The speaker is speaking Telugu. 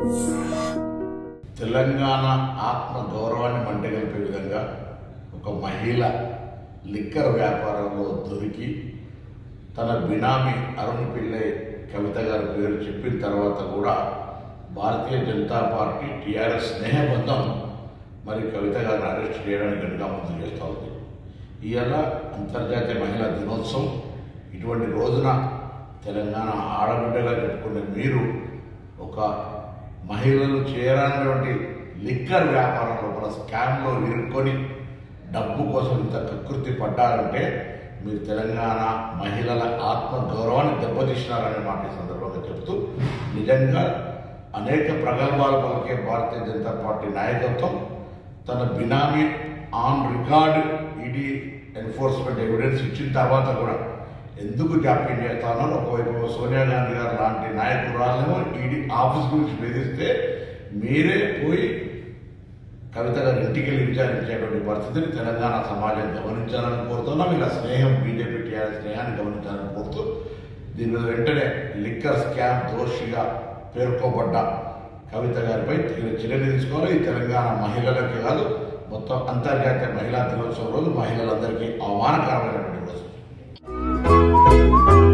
తెలంగాణ ఆత్మ గౌరవాన్ని మంటగలిపే విధంగా ఒక మహిళ లిక్కర్ వ్యాపారంలో దొరికి తన బినామీ అరుణ్ పిల్లై కవిత గారి పేరు చెప్పిన తర్వాత కూడా భారతీయ జనతా పార్టీ టీఆర్ఎస్ స్నేహబంధం మరి కవిత గారిని అరెస్ట్ చేయడానికి గట్టిగా ముందు చేస్తూ ఉంది ఇవాళ అంతర్జాతీయ మహిళా దినోత్సవం ఇటువంటి రోజున తెలంగాణ ఆడబిడ్డగా చెప్పుకునే మీరు ఒక మహిళలు చేయరానటువంటి లిక్కర్ వ్యాపారం లోపల స్కామ్లో ఇరుక్కొని డబ్బు కోసం ఇంత కకృతి పడ్డారంటే మీరు తెలంగాణ మహిళల ఆత్మ గౌరవాన్ని దెబ్బతీసినారనే మాట ఈ సందర్భంగా చెప్తూ నిజంగా అనేక ప్రగల్భాలు పలికే భారతీయ జనతా పార్టీ నాయకత్వం తన benami on record ED enforcement evidence ఇచ్చిన తర్వాత కూడా ఎందుకు జాప్యం చేస్తానో ఒకవైపు సోనియా గాంధీ గారు లాంటి నాయకురాలను ఈడీ ఆఫీస్ గురించి బెదిరిస్తే మీరే పోయి కవిత గారి ఇంటికి వెళ్ళి విచారించేటువంటి పరిస్థితిని తెలంగాణ సమాజం గమనించాలని కోరుతున్నాం ఇలా స్నేహం బీజేపీ టీఆర్ఎస్ స్నేహాన్ని గమనించాలని కోరుతూ దీని మీద వెంటనే లిక్కర్ స్కామ్ దోషిగా పేర్కోబడ్డ కవిత గారిపై తగిన చర్యలు తీసుకోవాలి ఈ తెలంగాణ మహిళలకి కాదు మొత్తం అంతర్జాతీయ మహిళా దినోత్సవం రోజు మహిళలందరికీ అవమానకరమైనటువంటి రోజు